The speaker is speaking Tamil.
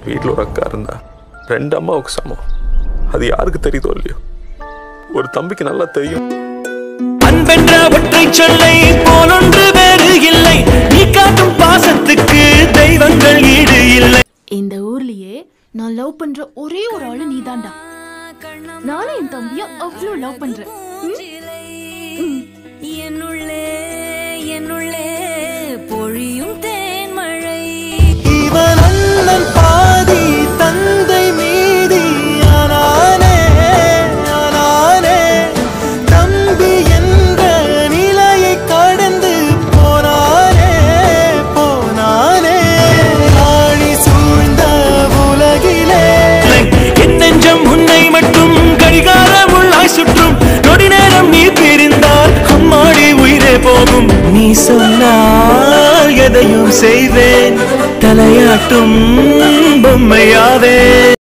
வீட்டில் ஒரு அக்கா இருந்தா ரெண்டு அம்மாவுக்கு சமம் அது யாருக்கு தெரியுதோ இல்லையோ ஒரு தம்பிக்கு நல்லா தெரியும் அன்பென்ற ஒற்றை சொல்லை போலொன்று வேறு இல்லை நீ காட்டும் பாசத்துக்கு தெய்வங்கள் ஈடு இல்லை இந்த ஊர்லயே நான் லவ் பண்ற ஒரே ஒரு ஆளு நீதான்டா நானும் என் தம்பிய அவ்வளவு லவ் பண்றேன் ம்? என்னுள்ளே என்னுள்ளே பொழியும் தேன்மழை இவன் அண்ணன் பாதி தந்தை மீதி ஆனானே ஆனானே தம்பி என்ற நிலையை கடந்து போனானே போனானே ஆழி சூழ்ந்த உலகிலே என் நெஞ்சம் உன்னை மட்டும் கடிகாரம் உள்ளாய் சுற்றும் நொடி நேரம் நீ பிரிந்தால் அம்மாடி உயிரே போகும் நீ சொன்னால் எதையும் செய்வேன் தலையாட்டும் பொம்மையாவே